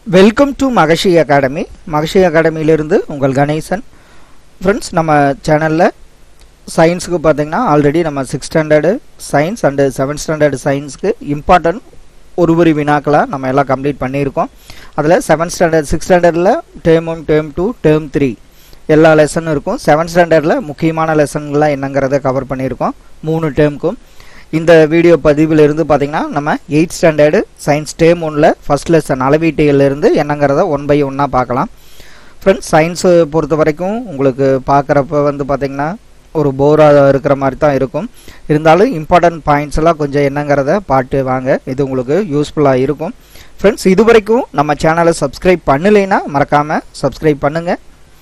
welcome to Magashi academy Magashi அகாடமியிலிருந்து உங்கள் Ganesan friends நம்ம சேனலில் சயின்ஸுக்கு பார்த்தீங்கன்னா ஆல்ரெடி நம்ம six standard science and seventh standard சயின்ஸுக்கு இம்பார்ட்டன்ட் ஒரு ஒரு வினாக்களாக நம்ம எல்லாம் கம்ப்ளீட் பண்ணியிருக்கோம் அதில் செவன்த் ஸ்டாண்டர்ட் சிக்ஸ் ஸ்டாண்டர்டில் term one term two term three எல்லா லெசனும் இருக்கும் செவன்த் ஸ்டாண்டர்டில் முக்கியமான லெசன்கள்லாம் என்னங்கிறத கவர் பண்ணியிருக்கோம் மூணு டேர்முக்கும் இந்த வீடியோ பதிவில் இருந்து பார்த்தீங்கன்னா நம்ம எயிட் ஸ்டாண்டர்டு சயின்ஸ் டேம் ஒன்றில் ஃபஸ்ட் லெசன் அளவீட்டியிலிருந்து என்னங்கிறத ஒன் பை ஒன்னாக பார்க்கலாம் ஃப்ரெண்ட்ஸ் சயின்ஸு பொறுத்த வரைக்கும் உங்களுக்கு பார்க்குறப்ப வந்து பார்த்திங்கன்னா ஒரு போராக இருக்கிற மாதிரி தான் இருக்கும் இருந்தாலும் இம்பார்ட்டன்ட் பாயிண்ட்ஸ் எல்லாம் கொஞ்சம் என்னங்கிறத பாட்டு வாங்க இது உங்களுக்கு யூஸ்ஃபுல்லாக இருக்கும் ஃப்ரெண்ட்ஸ் இது வரைக்கும் நம்ம சேனலை சப்ஸ்கிரைப் பண்ணலைன்னா மறக்காமல் சப்ஸ்கிரைப் பண்ணுங்கள்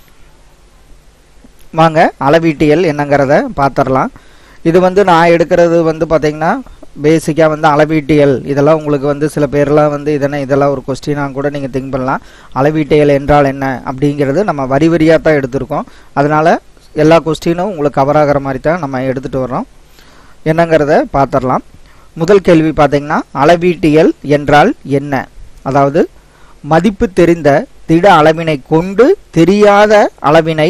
வாங்க அளவீட்டியல் என்னங்கிறத பார்த்துடலாம் இது வந்து நான் எடுக்கிறது வந்து பார்த்தீங்கன்னா பேசிக்காக வந்து அளவீட்டியல் இதெல்லாம் உங்களுக்கு வந்து சில பேர்லாம் வந்து இதென்ன இதெல்லாம் ஒரு கொஸ்டினாக கூட நீங்கள் திங்க் பண்ணலாம் அளவீட்டியல் என்றால் என்ன அப்படிங்கிறது நம்ம வரி வரியாக தான் எடுத்திருக்கோம் அதனால் எல்லா கொஸ்டினும் உங்களுக்கு கவர் ஆகிற மாதிரி தான் நம்ம எடுத்துகிட்டு வர்றோம் என்னங்கிறத பார்த்துடலாம் முதல் கேள்வி பார்த்தீங்கன்னா அளவீட்டியல் என்றால் என்ன அதாவது மதிப்பு தெரிந்த திட அளவினை கொண்டு தெரியாத அளவினை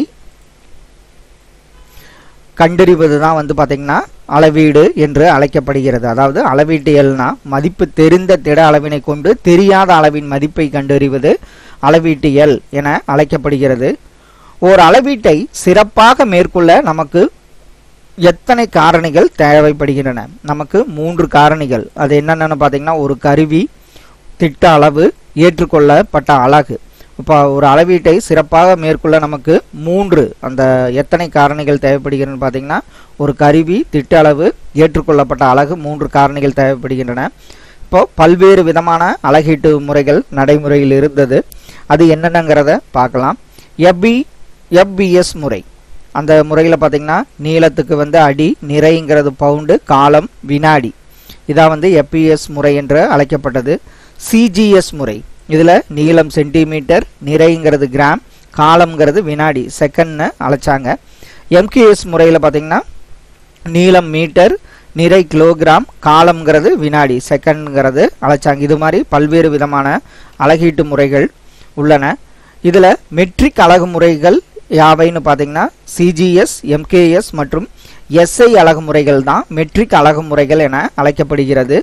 கண்டறிவது தான் வந்து பார்த்திங்கன்னா அளவீடு என்று அழைக்கப்படுகிறது அதாவது அளவீட்டியல்னா மதிப்பு தெரிந்த திட அளவினை கொண்டு தெரியாத அளவின் மதிப்பை கண்டறிவது அளவீட்டியல் என அழைக்கப்படுகிறது ஓர் அளவீட்டை சிறப்பாக மேற்கொள்ள நமக்கு எத்தனை காரணிகள் தேவைப்படுகின்றன நமக்கு மூன்று காரணிகள் அது என்னென்னு பார்த்தீங்கன்னா ஒரு கருவி திட்ட அளவு ஏற்றுக்கொள்ளப்பட்ட அழகு இப்போ ஒரு அளவீட்டை சிறப்பாக மேற்கொள்ள நமக்கு மூன்று அந்த எத்தனை காரணிகள் தேவைப்படுகிறன்னு பார்த்தீங்கன்னா ஒரு கருவி திட்ட அளவு ஏற்றுக்கொள்ளப்பட்ட அழகு மூன்று காரணிகள் தேவைப்படுகின்றன இப்போ பல்வேறு விதமான அழகீட்டு முறைகள் நடைமுறையில் இருந்தது அது என்னென்னங்கிறத பார்க்கலாம் எஃப்பி எஃப்பிஎஸ் முறை அந்த முறையில் பார்த்தீங்கன்னா நீளத்துக்கு வந்து அடி நிறைங்கிறது பவுண்டு காலம் வினாடி இதான் வந்து எஃப்பிஎஸ் முறை என்று அழைக்கப்பட்டது சிஜிஎஸ் முறை இதில் நீளம் சென்டிமீட்டர் நிறைங்கிறது கிராம் காலம்ங்கிறது வினாடி செகண்ட்னு அழைச்சாங்க எம்கேஎஸ் முறையில் பார்த்தீங்கன்னா நீளம் மீட்டர் நிறை கிலோகிராம் காலம்ங்கிறது வினாடி செகண்ட்ங்கிறது அழைச்சாங்க இது மாதிரி பல்வேறு விதமான அழகீட்டு முறைகள் உள்ளன இதில் மெட்ரிக் அழகு முறைகள் யாவைன்னு பார்த்தீங்கன்னா சிஜிஎஸ் எம்கேஎஸ் மற்றும் எஸ்ஐ அழகு முறைகள் தான் மெட்ரிக் அழகு முறைகள் என அழைக்கப்படுகிறது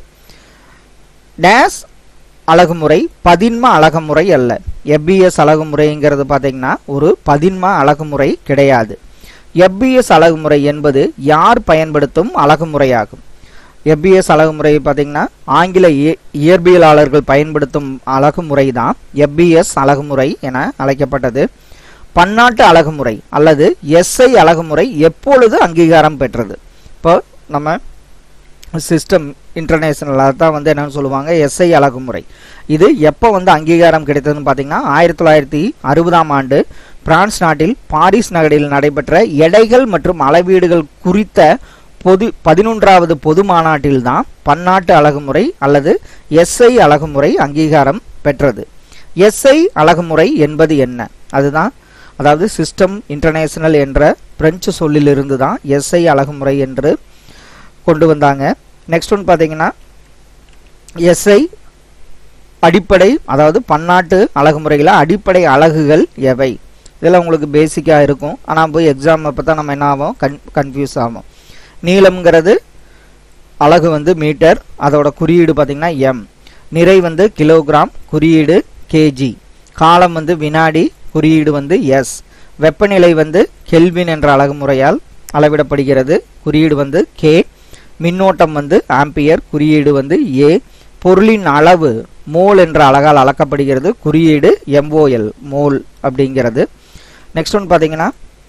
டேஸ் அழகுமுறை பதின்ம அழகுமுறை அல்ல எப்பிஎஸ் அழகுமுறைங்கிறது பார்த்தீங்கன்னா ஒரு பதின்ம அழகுமுறை கிடையாது எப்பிஎஸ் அழகுமுறை என்பது யார் பயன்படுத்தும் அழகுமுறையாகும் எப்பிஎஸ் அழகுமுறை பார்த்தீங்கன்னா ஆங்கில இயற்பியலாளர்கள் பயன்படுத்தும் அழகுமுறை தான் எப்பிஎஸ் அழகுமுறை என அழைக்கப்பட்டது பன்னாட்டு அழகுமுறை அல்லது எஸ்ஐ அழகுமுறை எப்பொழுது அங்கீகாரம் பெற்றது இப்போ நம்ம சிஸ்டம் இன்டர்நேஷனலாக தான் வந்து என்னென்னு சொல்லுவாங்க எஸ்ஐ அழகுமுறை இது எப்போ வந்து அங்கீகாரம் கிடைத்ததுன்னு பார்த்தீங்கன்னா ஆயிரத்தி தொள்ளாயிரத்தி அறுபதாம் ஆண்டு பிரான்ஸ் நாட்டில் பாரிஸ் நகரில் நடைபெற்ற எடைகள் மற்றும் அளவீடுகள் குறித்த பொது பதினொன்றாவது பொது மாநாட்டில் தான் பன்னாட்டு அழகுமுறை அல்லது எஸ்ஐ அழகுமுறை அங்கீகாரம் பெற்றது எஸ்ஐ அழகுமுறை என்பது என்ன அதுதான் அதாவது சிஸ்டம் இன்டர்நேஷனல் என்ற பிரெஞ்சு சொல்லிலிருந்து தான் எஸ்ஐ அழகுமுறை என்று கொண்டு வந்தாங்க நெக்ஸ்ட் ஒன் பார்த்தீங்கன்னா எஸ்ஐ அடிப்படை அதாவது பன்னாட்டு அழகு முறையில் அடிப்படை அழகுகள் எவை இதெல்லாம் உங்களுக்கு பேசிக்காக இருக்கும் ஆனால் போய் எக்ஸாம் அப்போ தான் நம்ம என்ன ஆகும் கன் கன்ஃபியூஸ் ஆகும் நீளம்ங்கிறது அழகு வந்து மீட்டர் அதோட குறியீடு பார்த்திங்கன்னா எம் நிறை வந்து கிலோகிராம் குறியீடு கேஜி காலம் வந்து வினாடி குறியீடு வந்து எஸ் வெப்பநிலை வந்து கெல்வின் என்ற அழகு முறையால் அளவிடப்படுகிறது குறியீடு வந்து கே மின்னோட்டம் வந்து ஆம்பியர் குறியீடு வந்து ஏ பொருளின் அளவு மோல் என்ற அழகால் அளக்கப்படுகிறது குறியீடு எம்ஓஎல் மோல் அப்படிங்கிறது நெக்ஸ்ட் ஒன் பார்த்தீங்கன்னா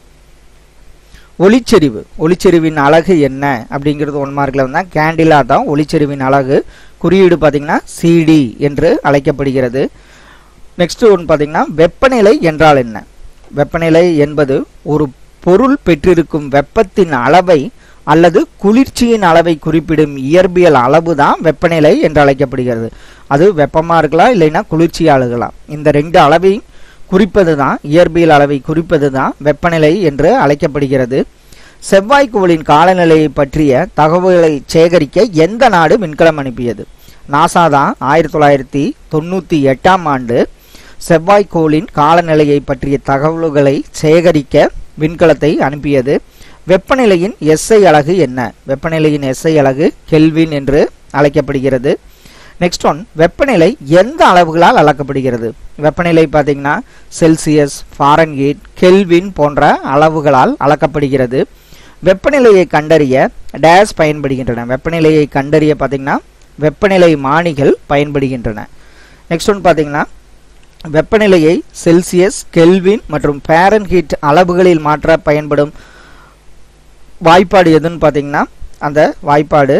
ஒளிச்செறிவு ஒளிச்செறிவின் அழகு என்ன அப்படிங்கிறது ஒன் மார்க்கில் வந்தால் கேண்டிலா தான் ஒளிச்செறிவின் அழகு குறியீடு பார்த்தீங்கன்னா சிடி என்று அழைக்கப்படுகிறது நெக்ஸ்ட் ஒன் பார்த்தீங்கன்னா வெப்பநிலை என்றால் என்ன வெப்பநிலை என்பது ஒரு பொருள் பெற்றிருக்கும் வெப்பத்தின் அளவை அல்லது குளிர்ச்சியின் அளவை குறிப்பிடும் இயற்பியல் அளவு தான் வெப்பநிலை என்று அழைக்கப்படுகிறது அது வெப்பமாக இருக்கலாம் இல்லைன்னா குளிர்ச்சியாக இருக்கலாம் இந்த ரெண்டு அளவையும் குறிப்பது தான் இயற்பியல் அளவை குறிப்பது தான் வெப்பநிலை என்று அழைக்கப்படுகிறது செவ்வாய்க்கோளின் காலநிலையை பற்றிய தகவல்களை சேகரிக்க எந்த நாடு விண்கலம் அனுப்பியது நாசா தான் ஆயிரத்தி தொள்ளாயிரத்தி தொண்ணூற்றி எட்டாம் ஆண்டு செவ்வாய்க்கோளின் காலநிலையை பற்றிய தகவல்களை சேகரிக்க விண்கலத்தை அனுப்பியது வெப்பநிலையின் எஸ்ஐ அலகு என்ன வெப்பநிலையின் எஸ்ஐ அலகு கெல்வின் என்று அழைக்கப்படுகிறது நெக்ஸ்ட் ஒன் வெப்பநிலை எந்த அளவுகளால் அளக்கப்படுகிறது வெப்பநிலை பார்த்தீங்கன்னா செல்சியஸ் ஃபாரன்ஹீட் கெல்வின் போன்ற அளவுகளால் அளக்கப்படுகிறது வெப்பநிலையை கண்டறிய டேஸ் பயன்படுகின்றன வெப்பநிலையை கண்டறிய பார்த்தீங்கன்னா வெப்பநிலை மானிகள் பயன்படுகின்றன நெக்ஸ்ட் ஒன் பார்த்தீங்கன்னா வெப்பநிலையை செல்சியஸ் கெல்வின் மற்றும் ஃபாரன்ஹீட் அளவுகளில் மாற்ற பயன்படும் வாய்ப்பாடு எதுன்னு பார்த்தீங்கன்னா அந்த வாய்ப்பாடு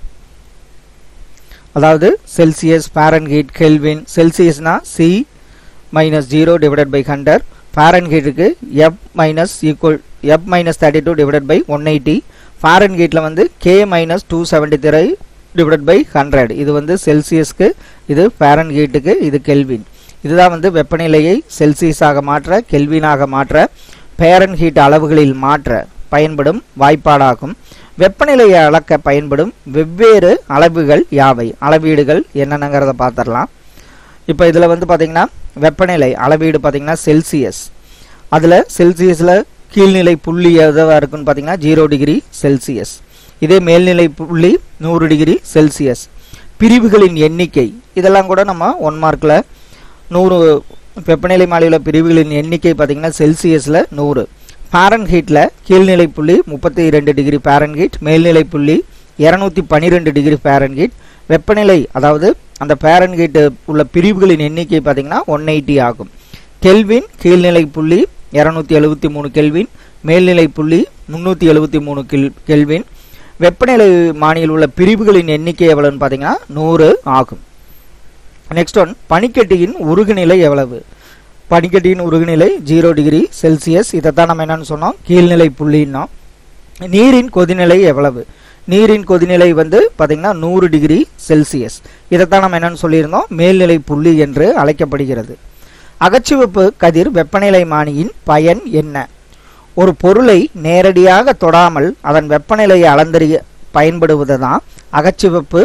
அதாவது செல்சியஸ் ஃபாரன்ஹீட் கெல்வின் செல்சியஸ்னா C minus zero divided by hundred ஃபாரன்ஹீட்டுக்கு F minus equal F minus thirty two divided by one eighty ஃபாரன்ஹீட்டில் வந்து K minus two seventy three divided by hundred இது வந்து செல்சியஸ்க்கு இது ஃபாரன்ஹீட்டுக்கு இது கெல்வின் இதுதான் வந்து வெப்பநிலையை செல்சியஸாக மாற்ற கெல்வினாக மாற்ற பேரன்ஹீட் அளவுகளில் மாற்ற பயன்படும் வாய்ப்பாடாகும் வெப்பநிலையை அளக்க பயன்படும் வெவ்வேறு அளவுகள் யாவை அளவீடுகள் என்னென்னங்கிறத பார்த்துடலாம் இப்போ இதில் வந்து பார்த்தீங்கன்னா வெப்பநிலை அளவீடு பார்த்தீங்கன்னா செல்சியஸ் அதில் செல்சியஸில் கீழ்நிலை புள்ளி எதுவாக இருக்குன்னு பார்த்தீங்கன்னா ஜீரோ டிகிரி செல்சியஸ் இதே மேல்நிலை புள்ளி நூறு டிகிரி செல்சியஸ் பிரிவுகளின் எண்ணிக்கை இதெல்லாம் கூட நம்ம ஒன் மார்க்கில் நூறு வெப்பநிலை மாலையில் பிரிவுகளின் எண்ணிக்கை பார்த்தீங்கன்னா செல்சியஸில் நூறு ஃபாரன்ஹீட்டில் கீழ்நிலை புள்ளி முப்பத்தி ரெண்டு டிகிரி ஃபாரன்ஹீட் மேல்நிலை புள்ளி இரநூத்தி பன்னிரெண்டு டிகிரி ஃபாரன்ஹீட் வெப்பநிலை அதாவது அந்த ஃபாரன்ஹீட் உள்ள பிரிவுகளின் எண்ணிக்கை பார்த்தீங்கன்னா ஒன் எயிட்டி ஆகும் கெல்வின் கீழ்நிலை புள்ளி இரநூத்தி எழுபத்தி மூணு கெல்வின் மேல்நிலை புள்ளி முந்நூற்றி எழுபத்தி மூணு கெல் கெல்வின் வெப்பநிலை மானியில் உள்ள பிரிவுகளின் எண்ணிக்கை எவ்வளவுன்னு பார்த்தீங்கன்னா நூறு ஆகும் நெக்ஸ்ட் ஒன் பனிக்கட்டியின் உருகுநிலை எவ்வளவு பனிக்கட்டியின் உருகுநிலை ஜீரோ டிகிரி செல்சியஸ் இதைத்தான் நம்ம என்னன்னு சொன்னோம் கீழ்நிலை புள்ளின்னோம் நீரின் கொதிநிலை எவ்வளவு நீரின் கொதிநிலை வந்து பார்த்தீங்கன்னா நூறு டிகிரி செல்சியஸ் இதைத்தான் நம்ம என்னன்னு சொல்லியிருந்தோம் மேல்நிலை புள்ளி என்று அழைக்கப்படுகிறது அகச்சிவப்பு கதிர் வெப்பநிலை மானியின் பயன் என்ன ஒரு பொருளை நேரடியாக தொடாமல் அதன் வெப்பநிலையை அளந்தறிய பயன்படுவது தான் அகச்சிவப்பு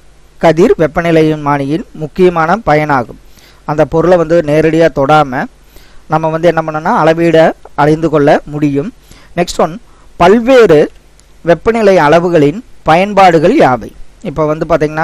கதிர் வெப்பநிலையின் மானியின் முக்கியமான பயனாகும் அந்த பொருளை வந்து நேரடியாக தொடாமல் நம்ம வந்து என்ன பண்ணோம்னா அளவீட அறிந்து கொள்ள முடியும் நெக்ஸ்ட் ஒன் பல்வேறு வெப்பநிலை அளவுகளின் பயன்பாடுகள் யாவை இப்போ வந்து பார்த்திங்கன்னா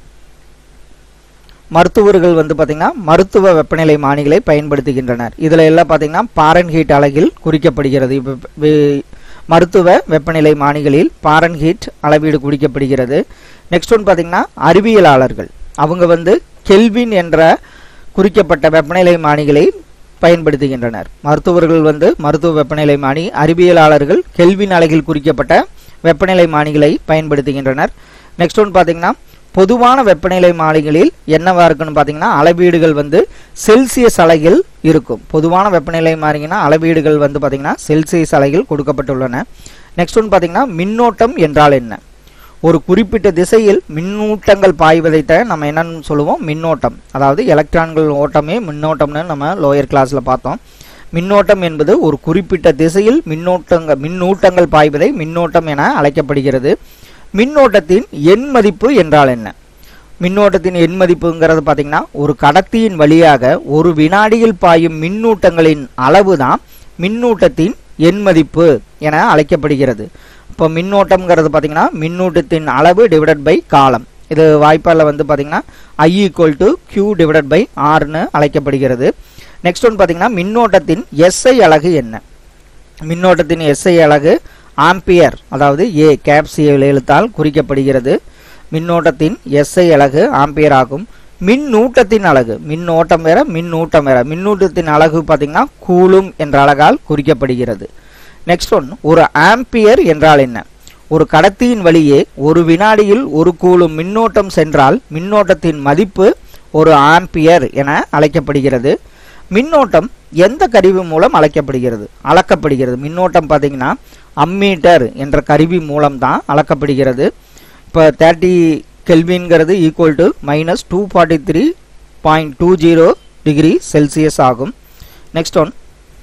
மருத்துவர்கள் வந்து பார்த்திங்கன்னா மருத்துவ வெப்பநிலை மானிகளை பயன்படுத்துகின்றனர் இதில் எல்லாம் பார்த்திங்கன்னா பாரன்ஹீட் அலகில் குறிக்கப்படுகிறது இப்போ வே- மருத்துவ வெப்பநிலை மானிகளில் பாரன்ஹீட் அளவீடு குறிக்கப்படுகிறது நெக்ஸ்ட் ஒன் பார்த்திங்கன்னா அறிவியலாளர்கள் அவங்க வந்து கெல்வின் என்ற குறிக்கப்பட்ட வெப்பநிலை மானிகளை பயன்படுத்துகின்றனர் மருத்துவர்கள் வந்து மருத்துவ வெப்பநிலை மானி அறிவியலாளர்கள் கெல்வின் அலகில் குறிக்கப்பட்ட வெப்பநிலை மானிகளை பயன்படுத்துகின்றனர் நெக்ஸ்ட் ஒன் பார்த்தீங்கன்னா பொதுவான வெப்பநிலை மானிகளில் என்னவா இருக்குன்னு பார்த்தீங்கன்னா அளவீடுகள் வந்து செல்சியஸ் அலகில் இருக்கும் பொதுவான வெப்பநிலை மாறிங்கன்னா அளவீடுகள் வந்து பார்த்தீங்கன்னா செல்சியஸ் அலகில் கொடுக்கப்பட்டுள்ளன நெக்ஸ்ட் ஒன் பார்த்தீங்கன்னா மின்னோட்டம் என்றால் என்ன ஒரு குறிப்பிட்ட திசையில் மின்னூட்டங்கள் பாய்வதைத்தான் நம்ம என்னன்னு சொல்லுவோம் மின்னோட்டம் அதாவது எலக்ட்ரான்கள் ஓட்டமே மின்னோட்டம்னு நம்ம லோயர் கிளாஸ்ல பார்த்தோம் மின்னோட்டம் என்பது ஒரு குறிப்பிட்ட திசையில் மின்னோட்டங்கள் மின்னூட்டங்கள் பாய்வதை மின்னோட்டம் என அழைக்கப்படுகிறது மின்னோட்டத்தின் எண் மதிப்பு என்றால் என்ன மின்னோட்டத்தின் எண் மதிப்புங்கிறது பார்த்தீங்கன்னா ஒரு கடத்தியின் வழியாக ஒரு வினாடியில் பாயும் மின்னூட்டங்களின் அளவு தான் மின்னூட்டத்தின் எண் மதிப்பு என அழைக்கப்படுகிறது இப்போ மின்னோட்டம்ங்கிறது பார்த்தீங்கன்னா மின்னூட்டத்தின் அளவு டிவைடட் பை காலம் இது வாய்ப்பால் வந்து பார்த்தீங்கன்னா I equal to Q divided by ஆர்னு அழைக்கப்படுகிறது நெக்ஸ்ட் ஒன் பார்த்தீங்கன்னா மின்னோட்டத்தின் எஸ்ஐ அலகு என்ன மின்னோட்டத்தின் எஸ்ஐ அலகு ஆம்பியர் அதாவது ஏ கேப்சியல் எழுத்தால் குறிக்கப்படுகிறது மின்னோட்டத்தின் எஸ்ஐ அலகு ஆம்பியர் ஆகும் மின்னூட்டத்தின் அலகு மின்னோட்டம் வேற மின்னூட்டம் வேற மின்னூட்டத்தின் அலகு பார்த்தீங்கன்னா கூலும் என்ற அலகால் குறிக்கப்படுகிறது நெக்ஸ்ட் ஒன் ஒரு ஆம்பியர் என்றால் என்ன ஒரு கடத்தியின் வழியே ஒரு வினாடியில் ஒரு கூலும் மின்னோட்டம் சென்றால் மின்னோட்டத்தின் மதிப்பு ஒரு ஆம்பியர் என அழைக்கப்படுகிறது மின்னோட்டம் எந்த கருவி மூலம் அழைக்கப்படுகிறது அளக்கப்படுகிறது மின்னோட்டம் பார்த்தீங்கன்னா அம்மீட்டர் என்ற கருவி மூலம் தான் அளக்கப்படுகிறது இப்போ தேர்ட்டி கெல்வின்கிறது equal to minus two forty three point two zero degree Celsius ஆகும் நெக்ஸ்ட் ஒன்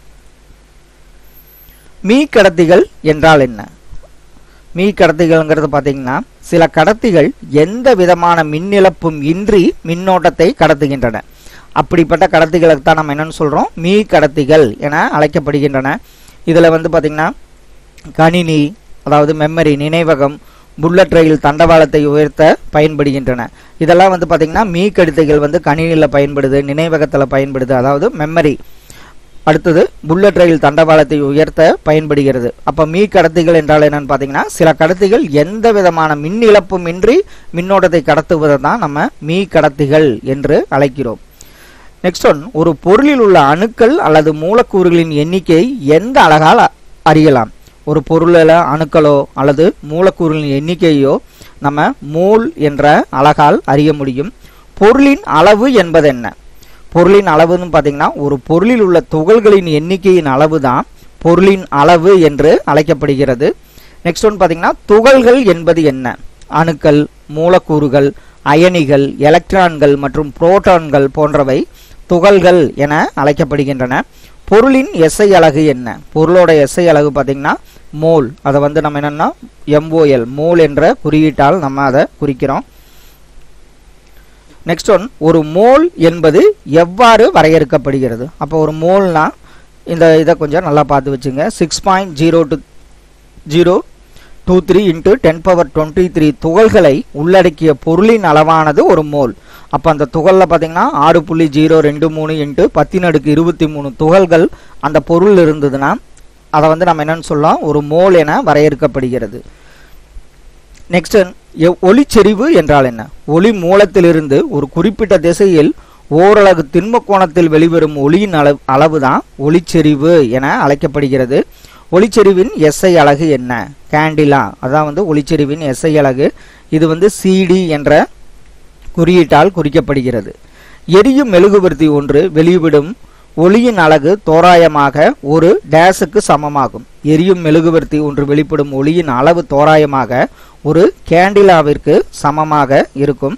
மீ கடத்திகள் என்றால் என்ன மீ கடத்திகள்ங்கிறது பார்த்தீங்கன்னா சில கடத்திகள் எந்த விதமான மின்னிழப்பும் இன்றி மின்னோட்டத்தை கடத்துகின்றன அப்படிப்பட்ட கடத்திகளுக்கு தான் நம்ம என்னன்னு சொல்கிறோம் மீ கடத்திகள் என அழைக்கப்படுகின்றன இதில் வந்து பார்த்திங்கன்னா கணினி அதாவது மெமரி நினைவகம் புல்லட் ரயில் தண்டவாளத்தை உயர்த்த பயன்படுகின்றன இதெல்லாம் வந்து பார்த்திங்கன்னா மீ கடிதைகள் வந்து கணினியில் பயன்படுது நினைவகத்தில் பயன்படுது அதாவது மெமரி அடுத்தது புல்லட் ரயில் தண்டவாளத்தை உயர்த்த பயன்படுகிறது அப்போ மீ கடத்திகள் என்றால் என்னன்னு பார்த்தீங்கன்னா சில கடத்திகள் எந்த விதமான மின் இழப்பும் இன்றி மின்னோட்டத்தை கடத்துவதை தான் நம்ம மீ கடத்திகள் என்று அழைக்கிறோம் நெக்ஸ்ட் ஒன் ஒரு பொருளில் உள்ள அணுக்கள் அல்லது மூலக்கூறுகளின் எண்ணிக்கை எந்த அழகால் அ- அறியலாம் ஒரு பொருளில் அணுக்களோ அல்லது மூலக்கூறுகளின் எண்ணிக்கையோ நம்ம மோல் என்ற அழகால் அறிய முடியும் பொருளின் அளவு என்பது என்ன பொருளின் அளவுன்னு பார்த்தீங்கன்னா ஒரு பொருளில் உள்ள துகள்களின் எண்ணிக்கையின் அளவு தான் பொருளின் அளவு என்று அழைக்கப்படுகிறது நெக்ஸ்ட் ஒன் பார்த்தீங்கன்னா துகள்கள் என்பது என்ன அணுக்கள் மூலக்கூறுகள் அயனிகள் எலக்ட்ரான்கள் மற்றும் புரோட்டான்கள் போன்றவை துகள்கள் என அழைக்கப்படுகின்றன பொருளின் எஸ்ஐ அலகு என்ன பொருளோட எஸ்ஐ அலகு பார்த்தீங்கன்னா மோல் அதை வந்து நம்ம என்னன்னா எம்ஓஎல் மோல் என்ற குறியீட்டால் நம்ம அதை குறிக்கிறோம் நெக்ஸ்ட் ஒன் ஒரு மோல் என்பது எவ்வாறு வரையறுக்கப்படுகிறது அப்போ ஒரு மோல்னா இந்த இதை கொஞ்சம் நல்லா பார்த்து வச்சுங்க six point zero two zero two three into ten power twenty three துகள்களை உள்ளடக்கிய பொருளின் அளவானது ஒரு மோல் அப்போ அந்த துகளில் பார்த்தீங்கன்னா ஆறு புள்ளி ஜீரோ ரெண்டு மூணு இன்ட்டு பத்தின் அடுக்கு இருபத்தி மூணு துகள்கள் அந்த பொருள் இருந்ததுன்னா அதை வந்து நம்ம என்னன்னு சொல்லலாம் ஒரு மோல் என வரையறுக்கப்படுகிறது நெக்ஸ்ட் ஒளிச்செறிவு என்றால் என்ன ஒளி மூலத்திலிருந்து ஒரு குறிப்பிட்ட திசையில் ஓரலகு திண்ம கோணத்தில் வெளிவரும் ஒளியின் அளவு அளவு தான் ஒளிச்செறிவு என அழைக்கப்படுகிறது ஒளிச்செறிவின் எஸ்ஐ அலகு என்ன கேண்டிலா அதான் வந்து ஒளிச்செறிவின் எஸ்ஐ அலகு இது வந்து சிடி என்ற குறியீட்டால் குறிக்கப்படுகிறது எரியும் மெழுகுவர்த்தி ஒன்று வெளிவிடும் ஒளியின் அலகு தோராயமாக ஒரு டேஸுக்கு சமமாகும் எரியும் மெழுகுவர்த்தி ஒன்று வெளிப்படும் ஒளியின் அளவு தோராயமாக ஒரு கேண்டிலாவிற்கு சமமாக இருக்கும்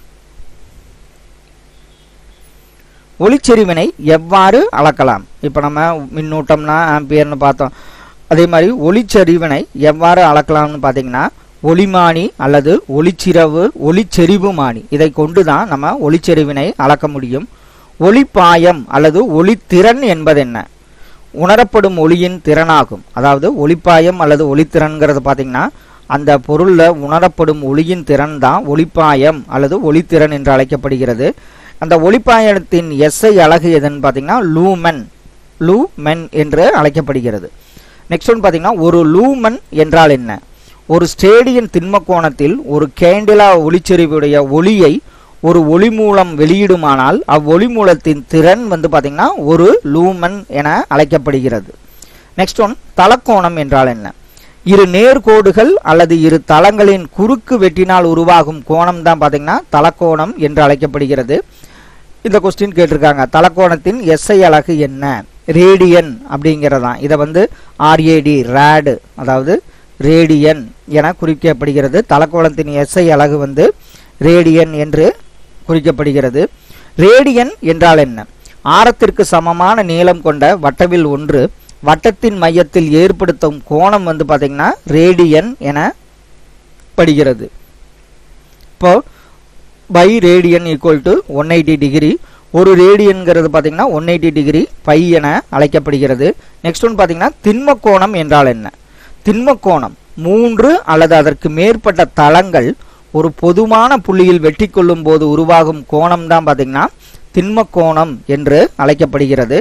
ஒளிச்செறிவினை எவ்வாறு அளக்கலாம் இப்போ நம்ம மின்னூட்டம்னா ஆம்பியர்னு பார்த்தோம் அதே மாதிரி ஒளிச்செறிவினை எவ்வாறு அளக்கலாம்னு பார்த்தீங்கன்னா ஒளிமானி அல்லது ஒளிச்சிரவு ஒளிச்செறிவுமானி இதை கொண்டு தான் நம்ம ஒளிச்செறிவினை அளக்க முடியும் ஒளிப்பாயம் அல்லது ஒளித்திறன் என்பது என்ன உணரப்படும் ஒளியின் திறனாகும் அதாவது ஒளிப்பாயம் அல்லது ஒளித்திறன்கிறது பார்த்தீங்கன்னா அந்த பொருளில் உணரப்படும் ஒளியின் திறன் தான் ஒளிப்பாயம் அல்லது ஒளித்திறன் என்று அழைக்கப்படுகிறது அந்த ஒளிப்பாயத்தின் எஸ்ஐ அலகு எதுன்னு பார்த்தீங்கன்னா லூமன் லூமென் என்று அழைக்கப்படுகிறது நெக்ஸ்ட் ஒன் பார்த்தீங்கன்னா ஒரு லூமன் என்றால் என்ன ஒரு ஸ்டேடியன் திண்ம கோணத்தில் ஒரு கேண்டிலா ஒளிச்செறிவுடைய ஒளியை ஒரு ஒளி மூலம் வெளியிடுமானால் அவ்வொளி மூலத்தின் திறன் வந்து பார்த்தீங்கன்னா ஒரு லூமன் என அழைக்கப்படுகிறது நெக்ஸ்ட் ஒன் தலக்கோணம் என்றால் என்ன இரு நேர்கோடுகள் அல்லது இரு தளங்களின் குறுக்கு வெட்டினால் உருவாகும் கோணம் தான் பார்த்தீங்கன்னா தலக்கோணம் என்று அழைக்கப்படுகிறது இந்த கொஸ்டின் கேட்டிருக்காங்க தலக்கோணத்தின் எஸ்ஐ அலகு என்ன ரேடியன் அப்படிங்கிறதான் இதை வந்து ஆர்ஏடி ரேடு அதாவது ரேடியன் என குறிக்கப்படுகிறது தலக்கோணத்தின் எஸ்ஐ அலகு வந்து ரேடியன் என்று குறிக்கப்படுகிறது ரேடியன் என்றால் என்ன ஆரத்திற்கு சமமான நீளம் கொண்ட வட்டவில் ஒன்று வட்டத்தின் மையத்தில் ஏற்படுத்தும் கோணம் வந்து பார்த்தீங்கன்னா ரேடியன் என படுகிறது இப்போ pi radian equal to one eighty degree ஒரு ரேடியன்கிறது பார்த்தீங்கன்னா ஒன் எயிட்டி டிகிரி பை என அழைக்கப்படுகிறது நெக்ஸ்ட் ஒன் பார்த்தீங்கன்னா திண்ம கோணம் என்றால் என்ன திண்ம கோணம் மூன்று அல்லது அதற்கு மேற்பட்ட தளங்கள் ஒரு பொதுவான புள்ளியில் வெட்டி கொள்ளும் போது உருவாகும் கோணம் தான் பார்த்தீங்கன்னா திண்ம கோணம் என்று அழைக்கப்படுகிறது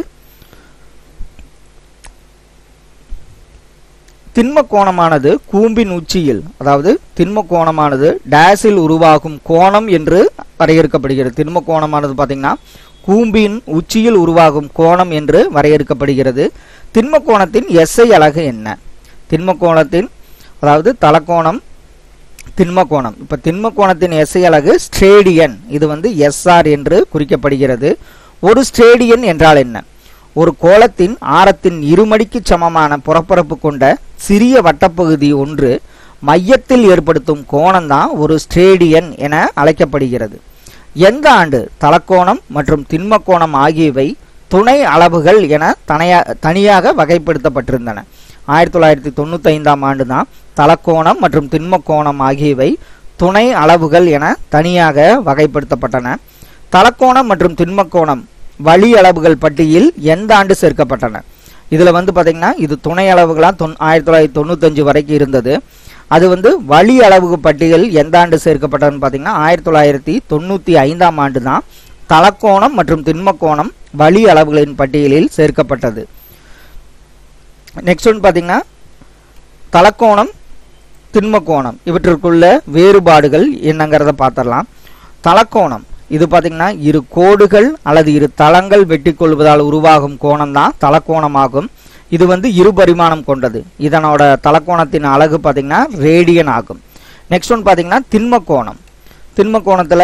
திண்ம கோணமானது கூம்பின் உச்சியில் அதாவது திண்ம கோணமானது டேஸில் உருவாகும் கோணம் என்று வரையறுக்கப்படுகிறது திண்ம கோணமானது பார்த்தீங்கன்னா கூம்பின் உச்சியில் உருவாகும் கோணம் என்று வரையறுக்கப்படுகிறது திண்ம கோணத்தின் எஸ்ஐ அலகு என்ன திண்ம கோணத்தின் அதாவது தலக்கோணம் திண்ம கோணம் இப்போ திண்ம கோணத்தின் எஸ்ஐ அலகு ஸ்ட்ரேடியன் இது வந்து எஸ்ஆர் என்று குறிக்கப்படுகிறது ஒரு ஸ்ட்ரேடியன் என்றால் என்ன ஒரு கோளத்தின் ஆரத்தின் இருமடிக்கு சமமான புறப்பரப்பு கொண்ட சிறிய வட்டப்பகுதி ஒன்று மையத்தில் ஏற்படுத்தும் கோணம் தான் ஒரு ஸ்ட்ரேடியன் என அழைக்கப்படுகிறது எந்த ஆண்டு தலக்கோணம் மற்றும் திண்ம கோணம் ஆகியவை துணை அளவுகள் என தனியா தனியாக வகைப்படுத்தப்பட்டிருந்தன ஆயிரத்தி தொள்ளாயிரத்தி தொண்ணூத்தி ஐந்தாம் ஆண்டு தான் தலக்கோணம் மற்றும் திண்ம கோணம் ஆகியவை துணை அளவுகள் என தனியாக வகைப்படுத்தப்பட்டன தலக்கோணம் மற்றும் திண்மக்கோணம் வழி அளவுகள் பட்டியல் எந்த ஆண்டு சேர்க்கப்பட்டன இதுல வந்து பாத்தீங்கன்னா இது துணை அளவுகளா தொன் ஆயிரத்தி தொள்ளாயிரத்தி தொண்ணூத்தஞ்சு வரைக்கும் இருந்தது அது வந்து வழி அளவு பட்டியல் எந்த ஆண்டு சேர்க்கப்பட்டதுன்னு பாத்தீங்கன்னா ஆயிரத்தி தொள்ளாயிரத்தி தொண்ணூத்தி ஐந்தாம் ஆண்டு தான் தலக்கோணம் மற்றும் திண்மக்கோணம் வழி அளவுகளின் பட்டியலில் சேர்க்கப்பட்டது நெக்ஸ்ட் ஒன் பாத்தீங்கன்னா தலக்கோணம் திண்மக்கோணம் இவற்றிற்குள்ள வேறுபாடுகள் என்னங்கிறத பார்த்துடலாம் தலக்கோணம் இது பார்த்தீங்கன்னா இரு கோடுகள் அல்லது இரு தளங்கள் வெட்டி கொள்வதால் உருவாகும் கோணம் தான் தலக்கோணமாகும் இது வந்து இரு பரிமாணம் கொண்டது இதனோட தலக்கோணத்தின் அழகு பார்த்தீங்கன்னா ரேடியன் ஆகும் நெக்ஸ்ட் ஒன் பார்த்தீங்கன்னா திண்மக்கோணம் திண்மக்கோணத்தில்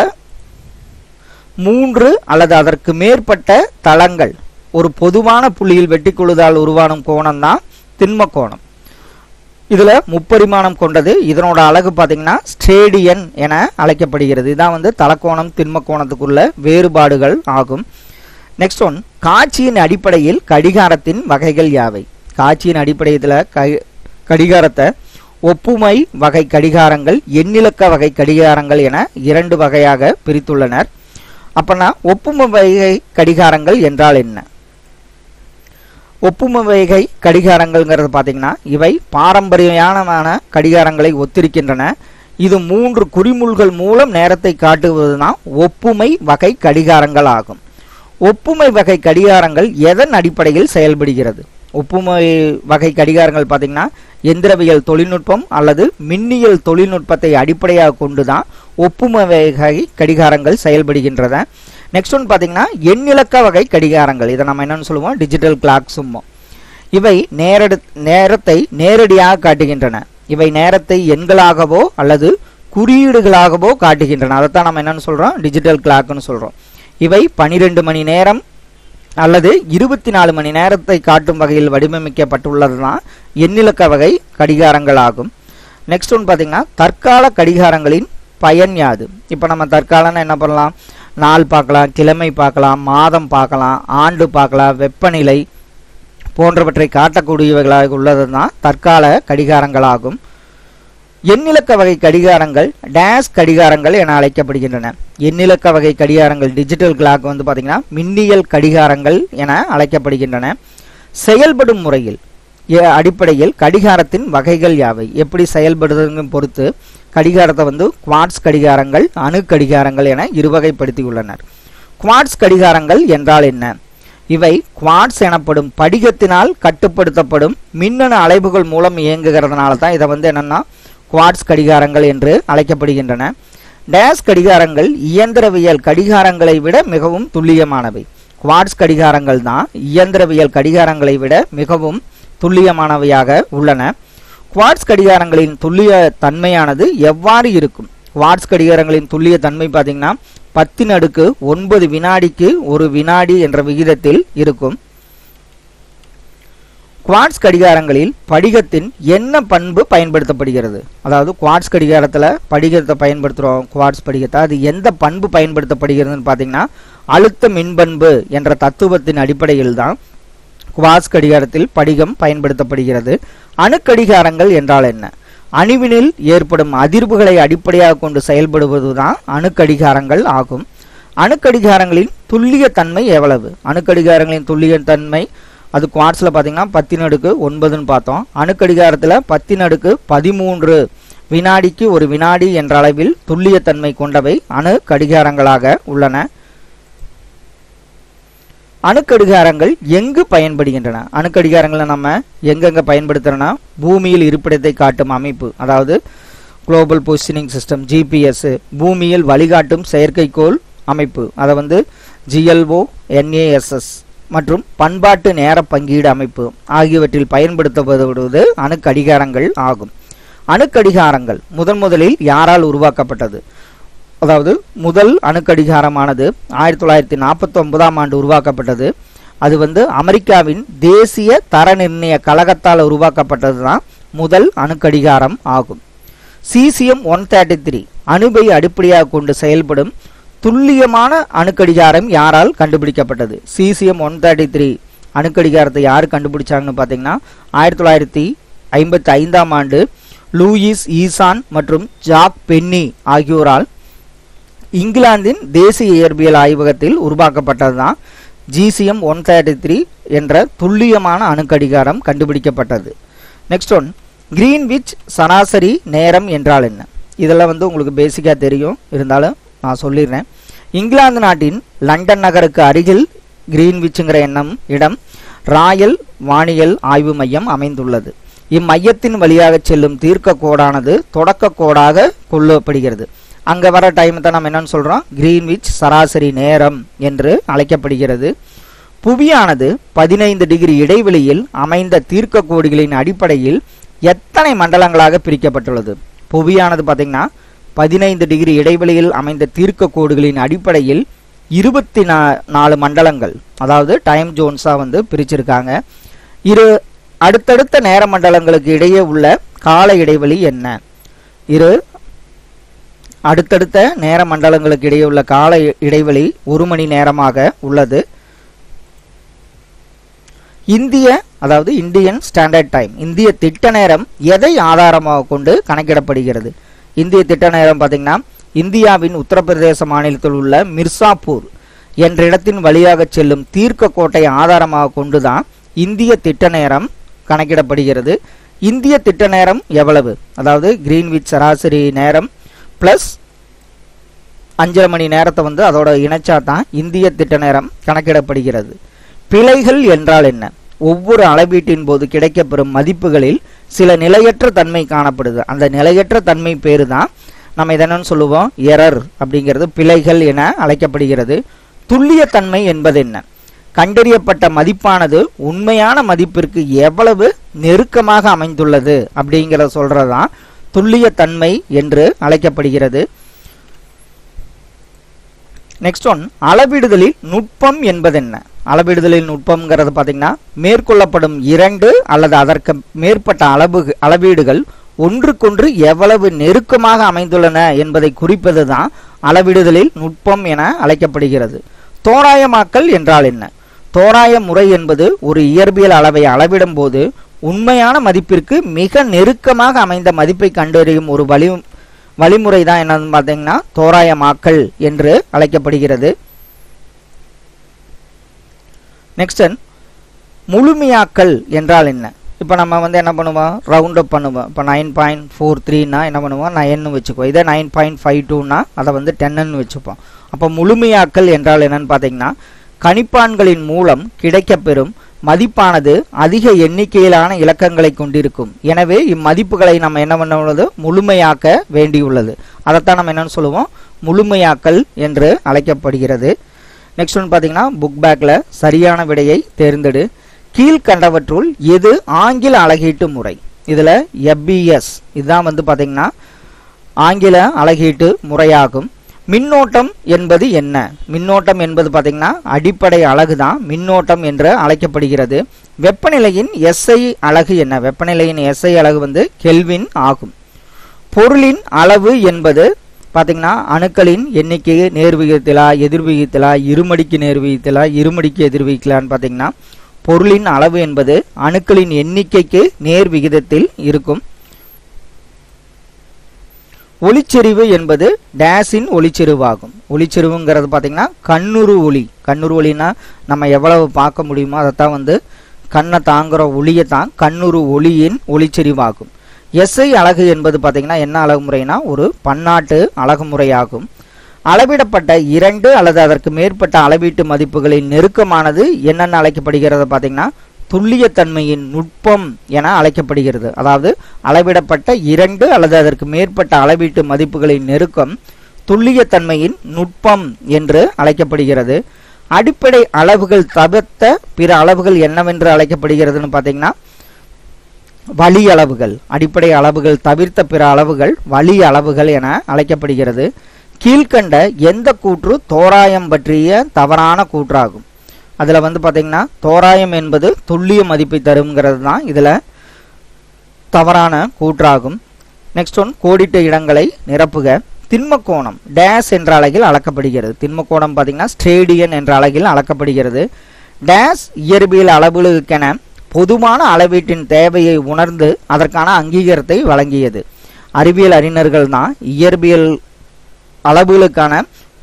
மூன்று அல்லது அதற்கு மேற்பட்ட தளங்கள் ஒரு பொதுவான புள்ளியில் வெட்டி கொள்வதால் உருவாகும் கோணம் தான் திண்மக்கோணம் இதுல முப்பரிமாணம் கொண்டது இதனோட அழகு பாத்தீங்கன்னா ஸ்ட்ரேடியன் என அழைக்கப்படுகிறது இதான் வந்து தலக்கோணம் திண்மக்கோணத்துக்குள்ள வேறுபாடுகள் ஆகும் நெக்ஸ்ட் ஒன் காட்சியின் அடிப்படையில் கடிகாரத்தின் வகைகள் யாவை காட்சியின் அடிப்படையில் கடிகாரத்தை ஒப்புமை வகை கடிகாரங்கள் எண்ணிலக்க வகை கடிகாரங்கள் என இரண்டு வகையாக பிரித்துள்ளனர் அப்பனா ஒப்புமை வகை கடிகாரங்கள் என்றால் என்ன ஒப்புமை வகை கடிகாரங்கள்ங்கிறது பார்த்தீங்கன்னா இவை பாரம்பரியமான கடிகாரங்களை ஒத்திருக்கின்றன இது மூன்று குறிமுள்கள் மூலம் நேரத்தை காட்டுவதுதான் ஒப்புமை வகை கடிகாரங்கள் ஆகும் ஒப்புமை வகை கடிகாரங்கள் எதன் அடிப்படையில் செயல்படுகிறது ஒப்புமை வகை கடிகாரங்கள் பார்த்தீங்கன்னா எந்திரவியல் தொழில்நுட்பம் அல்லது மின்னியல் தொழில்நுட்பத்தை அடிப்படையாக கொண்டுதான் ஒப்புமை வகை கடிகாரங்கள் செயல்படுகின்றன நெக்ஸ்ட் ஒன் பார்த்தீங்கன்னா எண்ணிலக்க வகை கடிகாரங்கள் இதை நம்ம என்னன்னு சொல்லுவோம் டிஜிட்டல் கிளாக் சும்மோம் இவை நேரடி நேரத்தை நேரடியாக காட்டுகின்றன இவை நேரத்தை எண்களாகவோ அல்லது குறியீடுகளாகவோ காட்டுகின்றன அதைத்தான் நம்ம என்னன்னு சொல்றோம் டிஜிட்டல் கிளாக்னு சொல்றோம் இவை பனிரெண்டு மணி நேரம் அல்லது இருபத்தி நாலு மணி நேரத்தை காட்டும் வகையில் வடிவமைக்கப்பட்டுள்ளது தான் எண்ணிலக்க வகை கடிகாரங்கள் ஆகும் நெக்ஸ்ட் ஒன் பார்த்தீங்கன்னா தற்கால கடிகாரங்களின் பயன் யாது இப்போ நம்ம தற்காலம்னு என்ன பண்ணலாம் நாள் பார்க்கலாம் கிழமை பார்க்கலாம் மாதம் பார்க்கலாம் ஆண்டு பார்க்கலாம் வெப்பநிலை போன்றவற்றை காட்டக்கூடியவைகளாக உள்ளது தான் தற்கால கடிகாரங்களாகும் எண்ணிலக்க வகை கடிகாரங்கள் டேஸ் கடிகாரங்கள் என அழைக்கப்படுகின்றன எண்ணிலக்க வகை கடிகாரங்கள் டிஜிட்டல் கிளாக் வந்து பார்த்தீங்கன்னா மின்னியல் கடிகாரங்கள் என அழைக்கப்படுகின்றன செயல்படும் முறையில் அடிப்படையில் கடிகாரத்தின் வகைகள் யாவை எப்படி செயல்படுதுங்க பொறுத்து கடிகாரத்தை வந்து குவாட்ஸ் கடிகாரங்கள் அணு கடிகாரங்கள் என இருவகைப்படுத்தியுள்ளனர் குவாட்ஸ் கடிகாரங்கள் என்றால் என்ன இவை குவாட்ஸ் எனப்படும் படிகத்தினால் கட்டுப்படுத்தப்படும் மின்னணு அலைவுகள் மூலம் இயங்குகிறதுனால தான் இதை வந்து என்னன்னா குவாட்ஸ் கடிகாரங்கள் என்று அழைக்கப்படுகின்றன டேஸ் கடிகாரங்கள் இயந்திரவியல் கடிகாரங்களை விட மிகவும் துல்லியமானவை குவாட்ஸ் கடிகாரங்கள் தான் இயந்திரவியல் கடிகாரங்களை விட மிகவும் துல்லியமானவையாக உள்ளன குவாட்ஸ் கடிகாரங்களின் துல்லிய தன்மையானது எவ்வாறு இருக்கும் குவாட்ஸ் கடிகாரங்களின் துல்லிய தன்மை பார்த்தீங்கன்னா பத்தின் அடுக்கு ஒன்பது வினாடிக்கு ஒரு வினாடி என்ற விகிதத்தில் இருக்கும் குவாட்ஸ் கடிகாரங்களில் படிகத்தின் என்ன பண்பு பயன்படுத்தப்படுகிறது அதாவது குவாட்ஸ் கடிகாரத்தில் படிகத்தை பயன்படுத்துகிறோம் குவாட்ஸ் படிகத்தை அது எந்த பண்பு பயன்படுத்தப்படுகிறதுன்னு பார்த்தீங்கன்னா அழுத்த மின்பண்பு என்ற தத்துவத்தின் அடிப்படையில் தான் குவாட்ஸ் கடிகாரத்தில் படிகம் பயன்படுத்தப்படுகிறது அணுக்கடிகாரங்கள் என்றால் என்ன அணுவினில் ஏற்படும் அதிர்வுகளை அடிப்படையாக கொண்டு செயல்படுவதுதான் அணுக்கடிகாரங்கள் ஆகும் அணுக்கடிகாரங்களின் துல்லிய தன்மை எவ்வளவு அணுக்கடிகாரங்களின் துல்லிய தன்மை அது குவாட்ஸில் பார்த்தீங்கன்னா பத்தின் அடுக்கு ஒன்பதுன்னு பார்த்தோம் அணுக்கடிகாரத்தில் பத்தின் அடுக்கு பதிமூன்று வினாடிக்கு ஒரு வினாடி என்ற அளவில் துல்லியத்தன்மை கொண்டவை அணு கடிகாரங்களாக உள்ளன அணுக்கடிகாரங்கள் எங்கு பயன்படுகின்றன அணுக்கடிகாரங்களை நம்ம எங்கெங்க பயன்படுத்துறோம்னா பூமியில் இருப்பிடத்தை காட்டும் அமைப்பு அதாவது குளோபல் பொசிஷனிங் சிஸ்டம் ஜிபிஎஸ் பூமியில் வழிகாட்டும் செயற்கைக்கோள் அமைப்பு அதை வந்து ஜிஎல்ஓ என்ஏஎஸ்எஸ் மற்றும் பண்பாட்டு நேர பங்கீடு அமைப்பு ஆகியவற்றில் பயன்படுத்தப்படுவது அணுக்கடிகாரங்கள் ஆகும் அணுக்கடிகாரங்கள் முதன் முதலில் யாரால் உருவாக்கப்பட்டது அதாவது முதல் அணுக்கடிகாரமானது ஆயிரத்தி தொள்ளாயிரத்தி நாற்பத்தி ஒன்பதாம் ஆண்டு உருவாக்கப்பட்டது அது வந்து அமெரிக்காவின் தேசிய தர நிர்ணய கழகத்தால் உருவாக்கப்பட்டது தான் முதல் அணுக்கடிகாரம் ஆகும் சீசியம் ஒன் தேர்ட்டி த்ரீ அணுவை அடிப்படையாக கொண்டு செயல்படும் துல்லியமான அணுக்கடிகாரம் யாரால் கண்டுபிடிக்கப்பட்டது சீசியம் ஒன் தேர்ட்டி த்ரீ அணுக்கடிகாரத்தை யார் கண்டுபிடிச்சாங்கன்னு பார்த்தீங்கன்னா ஆயிரத்தி தொள்ளாயிரத்தி ஐம்பத்தி ஐந்தாம் ஆண்டு லூயிஸ் ஈசான் மற்றும் ஜாக் பென்னி ஆகியோரால் இங்கிலாந்தின் தேசிய இயற்பியல் ஆய்வகத்தில் உருவாக்கப்பட்டது தான் ஜிசிஎம் ஒன் தேர்ட்டி த்ரீ என்ற துல்லியமான அணுக்கடிகாரம் கண்டுபிடிக்கப்பட்டது நெக்ஸ்ட் ஒன் கிரீன்விச் சராசரி நேரம் என்றால் என்ன இதெல்லாம் வந்து உங்களுக்கு பேசிக்காக தெரியும் இருந்தாலும் நான் சொல்லிடுறேன் இங்கிலாந்து நாட்டின் லண்டன் நகருக்கு அருகில் கிரீன்விச்சுங்கிற எண்ணம் இடம் ராயல் வானியல் ஆய்வு மையம் அமைந்துள்ளது இம்மையத்தின் வழியாக செல்லும் தீர்க்க கோடானது தொடக்க கோடாக கொள்ளப்படுகிறது அங்க வர டைம் தான் நம்ம என்னன்னு சொல்றோம் கிரீன்விச் சராசரி நேரம் என்று அழைக்கப்படுகிறது புவியானது பதினைந்து டிகிரி இடைவெளியில் அமைந்த தீர்க்க கோடுகளின் அடிப்படையில் எத்தனை மண்டலங்களாக பிரிக்கப்பட்டுள்ளது புவியானது பார்த்தீங்கன்னா பதினைந்து டிகிரி இடைவெளியில் அமைந்த தீர்க்க கோடுகளின் அடிப்படையில் இருபத்தி நா நாலு மண்டலங்கள் அதாவது டைம் ஜோன்ஸாக வந்து பிரிச்சிருக்காங்க இரு அடுத்தடுத்த நேர மண்டலங்களுக்கு இடையே உள்ள கால இடைவெளி என்ன இரு அடுத்தடுத்த நேர மண்டலங்களுக்கு இடையே உள்ள கால இ- இடைவெளி ஒரு மணி நேரமாக உள்ளது இந்திய அதாவது இந்தியன் ஸ்டாண்டர்ட் டைம் இந்திய திட்ட நேரம் எதை ஆதாரமாக கொண்டு கணக்கிடப்படுகிறது இந்திய திட்ட நேரம் பார்த்தீங்கன்னா இந்தியாவின் உத்தரப்பிரதேச மாநிலத்தில் உள்ள மிர்சாப்பூர் என்ற இடத்தின் வழியாக செல்லும் தீர்க்க கோட்டை ஆதாரமாக கொண்டுதான் இந்திய திட்ட நேரம் கணக்கிடப்படுகிறது இந்திய திட்ட நேரம் எவ்வளவு அதாவது கிரீன்விச் சராசரி நேரம் பிளஸ் அஞ்சரை மணி நேரத்தை வந்து அதோட இணைச்சா தான் இந்திய திட்ட நேரம் கணக்கிடப்படுகிறது பிழைகள் என்றால் என்ன ஒவ்வொரு அளவீட்டின் போது கிடைக்கப்பெறும் மதிப்புகளில் சில நிலையற்ற தன்மை காணப்படுது அந்த நிலையற்ற தன்மை பேரு தான் நம்ம இதை என்னன்னு சொல்லுவோம் எரர் அப்படிங்கிறது பிழைகள் என அழைக்கப்படுகிறது துல்லியத்தன்மை என்பது என்ன கண்டறியப்பட்ட மதிப்பானது உண்மையான மதிப்பிற்கு எவ்வளவு நெருக்கமாக அமைந்துள்ளது அப்படிங்கிறத சொல்றதுதான் துல்லியத்தன்மை என்று அழைக்கப்படுகிறது நெக்ஸ்ட் ஒன் அளவிடுதலில் நுட்பம் என்பதென்ன அளவிடுதலில் நுட்பம்ங்கிறது பார்த்தீங்கன்னா மேற்கொள்ளப்படும் இரண்டு அல்லது அதற்கு மேற்பட்ட அளவு அளவீடுகள் ஒன்றுக்கொன்று எவ்வளவு நெருக்கமாக அமைந்துள்ளன என்பதை குறிப்பது தான் அளவிடுதலில் நுட்பம் என அழைக்கப்படுகிறது தோராயமாக்கல் என்றால் என்ன தோராய முறை என்பது ஒரு இயற்பியல் அளவை அளவிடும் போது உண்மையான மதிப்பிற்கு மிக நெருக்கமாக அமைந்த மதிப்பை கண்டறியும் ஒரு வழி வழிமுறை தான் என்னன்னு பார்த்தீங்கன்னா தோராயமாக்கல் என்று அழைக்கப்படுகிறது நெக்ஸ்ட் முழுமையாக்கல் என்றால் என்ன இப்போ நம்ம வந்து என்ன பண்ணுவோம் ரவுண்ட் அப் பண்ணுவோம் இப்போ நைன் பாயிண்ட் ஃபோர் த்ரீனா என்ன பண்ணுவோம் நைன்னு வச்சுக்குவோம் இதே நைன் பாயிண்ட் ஃபைவ் டூனா அதை வந்து டென்னு வச்சுப்போம் அப்போ முழுமையாக்கல் என்றால் என்னன்னு பார்த்தீங்கன்னா கணிப்பான்களின் மூலம் கிடைக்கப்பெறும் மதிப்பானது அதிக எண்ணிக்கையிலான இலக்கங்களை கொண்டிருக்கும் எனவே இம்மதிப்புகளை நம்ம என்ன பண்ண உள்ளது முழுமையாக்க வேண்டியுள்ளது அதைத்தான் நம்ம என்னன்னு சொல்லுவோம் முழுமையாக்கல் என்று அழைக்கப்படுகிறது நெக்ஸ்ட் ஒன் பார்த்தீங்கன்னா புக் பேக்கில் சரியான விடையை தேர்ந்தெடு கீழ்கண்டவற்றுள் எது ஆங்கில அழகீட்டு முறை இதில் எஃபிஎஸ் இதுதான் வந்து பார்த்தீங்கன்னா ஆங்கில அழகீட்டு முறையாகும் மின்னோட்டம் என்பது என்ன மின்னோட்டம் என்பது பார்த்தீங்கன்னா அடிப்படை அலகு தான் மின்னோட்டம் என்று அழைக்கப்படுகிறது வெப்பநிலையின் எஸ்ஐ அலகு என்ன வெப்பநிலையின் எஸ்ஐ அலகு வந்து கெல்வின் ஆகும் பொருளின் அளவு என்பது பார்த்தீங்கன்னா அணுக்களின் எண்ணிக்கை நேர்விகிதத்திலா எதிர்விகிதத்திலா இருமடிக்கு நேர்விகிதத்திலா இருமடிக்கு எதிர்விகிதத்திலான்னு பார்த்தீங்கன்னா பொருளின் அளவு என்பது அணுக்களின் எண்ணிக்கைக்கு நேர் விகிதத்தில் இருக்கும் ஒளிச்செறிவு என்பது டேஸின் ஒளிச்செறிவாகும் ஒளிச்செறிவுங்கிறது பார்த்தீங்கன்னா கண்ணுறு ஒளி கண்ணுறு ஒளினா நம்ம எவ்வளவு பார்க்க முடியுமோ அதைத்தான் வந்து கண்ணை தாங்குற ஒளியை தான் கண்ணுறு ஒளியின் ஒளிச்செறிவாகும் எஸ்ஐ அலகு என்பது பார்த்தீங்கன்னா என்ன அலகு முறைனா ஒரு பன்னாட்டு அலகு முறையாகும் அளவிடப்பட்ட இரண்டு அல்லது அதற்கு மேற்பட்ட அளவீட்டு மதிப்புகளின் நெருக்கமானது என்னென்ன அழைக்கப்படுகிறது பார்த்தீங்கன்னா துல்லியத்தன்மையின் நுட்பம் என அழைக்கப்படுகிறது அதாவது அளவிடப்பட்ட இரண்டு அல்லது அதற்கு மேற்பட்ட அளவீட்டு மதிப்புகளின் நெருக்கம் துல்லியத்தன்மையின் நுட்பம் என்று அழைக்கப்படுகிறது அடிப்படை அளவுகள் தவிர்த்த பிற அளவுகள் என்னவென்று அழைக்கப்படுகிறதுன்னு பார்த்தீங்கன்னா வழி அளவுகள் அடிப்படை அளவுகள் தவிர்த்த பிற அளவுகள் வழி அளவுகள் என அழைக்கப்படுகிறது கீழ்கண்ட எந்த கூற்று தோராயம் பற்றிய தவறான கூற்றாகும் அதில் வந்து பார்த்தீங்கன்னா தோராயம் என்பது துல்லிய மதிப்பை தருங்கிறது தான் இதில் தவறான கூற்றாகும் நெக்ஸ்ட் ஒன் கோடிட்ட இடங்களை நிரப்புக திண்மக்கோணம் டேஸ் என்ற அலகில் அளக்கப்படுகிறது திண்மக்கோணம் பார்த்தீங்கன்னா ஸ்ட்ரேடியன் என்ற அலகில் அளக்கப்படுகிறது டேஸ் இயற்பியல் அளவுகளுக்கென பொதுவான அளவீட்டின் தேவையை உணர்ந்து அதற்கான அங்கீகாரத்தை வழங்கியது அறிவியல் அறிஞர்கள் தான் இயற்பியல் அளவுகளுக்கான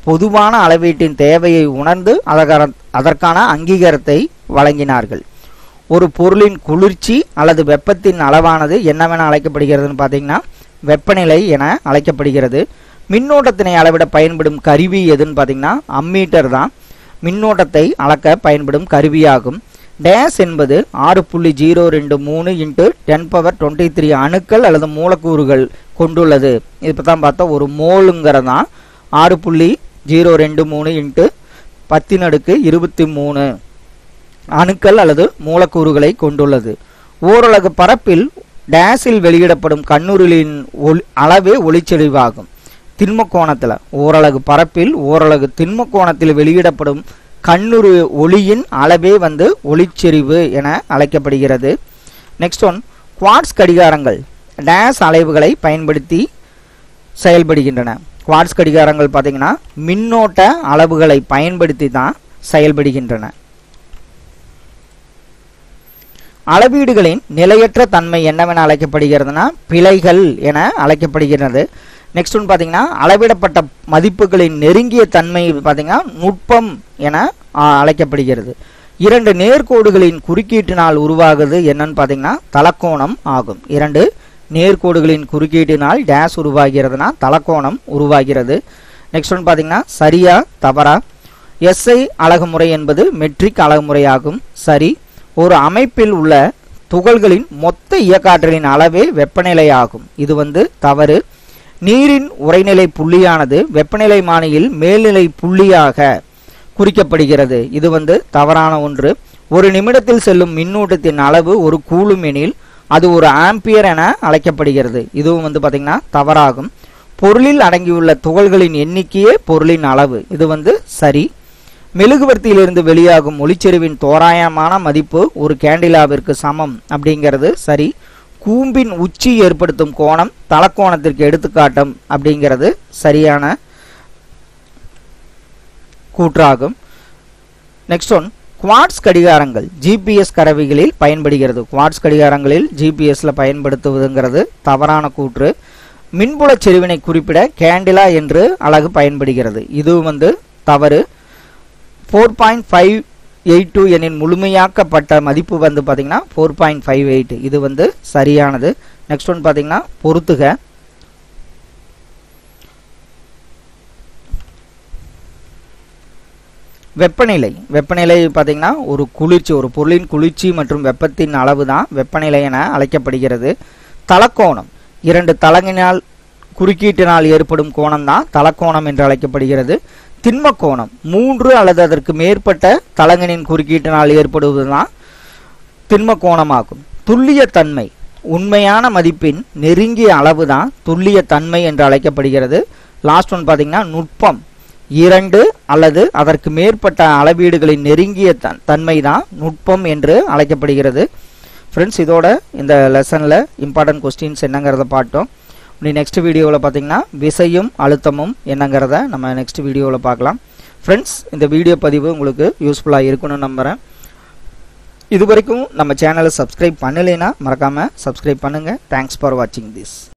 பொதுவான அளவீட்டின் தேவையை உணர்ந்து அதற்கான அதற்கான அங்கீகாரத்தை வழங்கினார்கள் ஒரு பொருளின் குளிர்ச்சி அல்லது வெப்பத்தின் அளவானது என்னவென அழைக்கப்படுகிறதுன்னு பார்த்தீங்கன்னா வெப்பநிலை என அழைக்கப்படுகிறது மின்னோட்டத்தினை அளவிட பயன்படும் கருவி எதுன்னு பார்த்தீங்கன்னா அம்மீட்டர் தான் மின்னோட்டத்தை அளக்க பயன்படும் கருவியாகும் டேஸ் என்பது ஆறு புள்ளி ஜீரோ ரெண்டு மூணு into ten power twenty three அணுக்கள் அல்லது மூலக்கூறுகள் கொண்டுள்ளது இப்போ தான் பார்த்தா ஒரு மோலுங்கிறதான் ஆறு புள்ளி ஜீரோ ரெண்டு மூணு இன்ட்டு பத்தின் அடுக்கு இருபத்தி மூணு அணுக்கள் அல்லது மூலக்கூறுகளை கொண்டுள்ளது ஓரலகு பரப்பில் டேஸில் வெளியிடப்படும் கண்ணூரிலின் ஒளி அளவே ஒளிச்செறிவாகும் திண்ம கோணத்தில் ஓரலகு பரப்பில் ஓரலகு திண்ம கோணத்தில் வெளியிடப்படும் கண்ணுரு ஒளியின் அளவே வந்து ஒளிச்செறிவு என அழைக்கப்படுகிறது நெக்ஸ்ட் ஒன் குவாட்ஸ் கடிகாரங்கள் டேஸ் அலைவுகளை பயன்படுத்தி செயல்படுகின்றன குவாட்ஸ் கடிகாரங்கள் பார்த்தீங்கன்னா மின்னோட்ட அளவுகளை பயன்படுத்தி தான் செயல்படுகின்றன அளவீடுகளின் நிலையற்ற தன்மை என்னவென அழைக்கப்படுகிறதுனா பிழைகள் என அழைக்கப்படுகிறது நெக்ஸ்ட் ஒன்று பார்த்தீங்கன்னா அளவிடப்பட்ட மதிப்புகளின் நெருங்கிய தன்மை பார்த்தீங்கன்னா நுட்பம் என ஆ, அழைக்கப்படுகிறது இரண்டு நேர்கோடுகளின் குறுக்கீட்டினால் உருவாகுது என்னன்னு பார்த்தீங்கன்னா தலக்கோணம் ஆகும் இரண்டு நேர்கோடுகளின் குறுக்கீட்டினால் டேஸ் உருவாகிறதுனா தலக்கோணம் உருவாகிறது நெக்ஸ்ட் ஒன்று பார்த்தீங்கன்னா சரியா தவறா எஸ்ஐ அழகுமுறை என்பது மெட்ரிக் அழகுமுறையாகும் சரி ஒரு அமைப்பில் உள்ள துகள்களின் மொத்த இயக்காற்றலின் அளவே வெப்பநிலை ஆகும் இது வந்து தவறு நீரின் உறைநிலை புள்ளியானது வெப்பநிலை மானியில் மேல்நிலை புள்ளியாக குறிக்கப்படுகிறது இது வந்து தவறான ஒன்று ஒரு நிமிடத்தில் செல்லும் மின்னூட்டத்தின் அளவு ஒரு கூலும் எனில் அது ஒரு ஆம்பியர் என அழைக்கப்படுகிறது இதுவும் வந்து பார்த்தீங்கன்னா தவறாகும் பொருளில் அடங்கியுள்ள துகள்களின் எண்ணிக்கையே பொருளின் அளவு இது வந்து சரி மெழுகுவர்த்தியிலிருந்து வெளியாகும் ஒளிச்செறிவின் தோராயமான மதிப்பு ஒரு கேண்டிலாவிற்கு சமம் அப்படிங்கிறது சரி கூம்பின் உச்சி ஏற்படுத்தும் கோணம் தலக்கோணத்திற்கு எடுத்துக்காட்டும் அப்படிங்கிறது சரியான கூற்றாகும் நெக்ஸ்ட் ஒன் குவாட்ஸ் கடிகாரங்கள் ஜிபிஎஸ் கருவிகளில் பயன்படுகிறது குவாட்ஸ் கடிகாரங்களில் ஜிபிஎஸ்ல பயன்படுத்துவதுங்கிறது தவறான கூற்று மின்புலச் செறிவினை குறிப்பிட கேண்டிலா என்று அலகு பயன்படுகிறது இது வந்து தவறு four point five eight two எனின் முழுமையாக்கப்பட்ட மதிப்பு வந்து பார்த்தீங்கன்னா ஃபோர் பாயிண்ட் ஃபைவ் எயிட் இது வந்து சரியானது நெக்ஸ்ட் ஒன் பார்த்தீங்கன்னா பொறுத்துக வெப்பநிலை வெப்பநிலை பார்த்தீங்கன்னா ஒரு குளிர்ச்சி ஒரு பொருளின் குளிர்ச்சி மற்றும் வெப்பத்தின் அளவு தான் வெப்பநிலை என அழைக்கப்படுகிறது தலக்கோணம் இரண்டு தலங்கினால் குறுக்கீட்டினால் ஏற்படும் கோணம் தான் தலக்கோணம் என்று அழைக்கப்படுகிறது திண்ம கோணம் மூன்று அல்லது அதற்கு மேற்பட்ட தலங்கனின் குறுக்கீட்டினால் ஏற்படுவதுதான் திண்ம கோணமாகும் துல்லிய தன்மை உண்மையான மதிப்பின் நெருங்கிய அளவு தான் துல்லிய தன்மை என்று அழைக்கப்படுகிறது லாஸ்ட் ஒன் பார்த்தீங்கன்னா நுட்பம் இரண்டு அல்லது அதற்கு மேற்பட்ட அளவீடுகளின் நெருங்கிய தன் தன்மை தான் நுட்பம் என்று அழைக்கப்படுகிறது ஃப்ரெண்ட்ஸ் இதோட இந்த லெசனில் இம்பார்ட்டன்ட் கொஸ்டின்ஸ் என்னங்கிறத பார்த்தோம் நீ நெக்ஸ்ட் வீடியோவில் பார்த்தீங்கன்னா விசையும் அழுத்தமும் என்னங்கிறத நம்ம நெக்ஸ்ட் வீடியோவில் பார்க்கலாம் ஃப்ரெண்ட்ஸ் இந்த வீடியோ பதிவு உங்களுக்கு யூஸ்ஃபுல்லாக இருக்குன்னு நம்புகிறேன் இது வரைக்கும் நம்ம சேனலை சப்ஸ்கிரைப் பண்ணலைன்னா மறக்காமல் சப்ஸ்கிரைப் பண்ணுங்கள் தேங்க்ஸ் ஃபார் வாட்சிங் திஸ்